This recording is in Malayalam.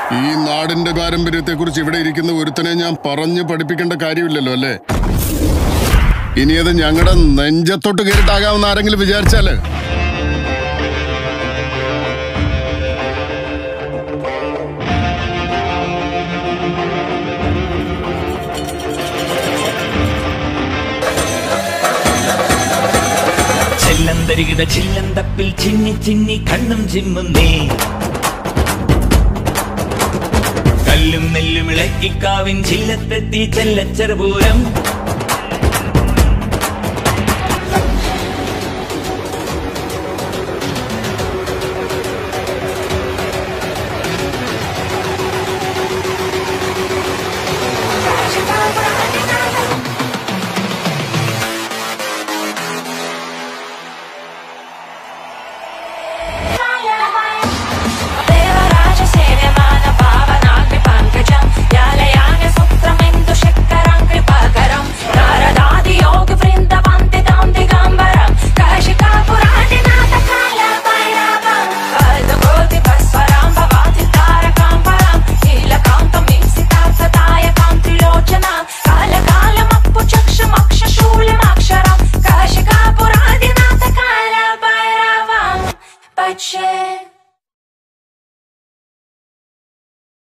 ഈ നാടിന്റെ പാരമ്പര്യത്തെ കുറിച്ച് ഇവിടെ ഇരിക്കുന്ന ഒരുത്തനെ ഞാൻ പറഞ്ഞു പഠിപ്പിക്കേണ്ട കാര്യമില്ലല്ലോ അല്ലേ ഇനി അത് ഞങ്ങളുടെ നെഞ്ചത്തോട്ട് കയറിട്ടാകാമെന്ന് ആരെങ്കിലും വിചാരിച്ചാല് ചെല്ലന്തരികിട ചില്ലന്തപ്പിൽ ചിന്നി ചിന്നി കണ്ണും ചിമ്മുന്നേ കല്ലും നെല്ലും ഇളക്കിക്കാവിൻ ചില്ലത്തെത്തി ചെല്ലച്ചെറുപൂരം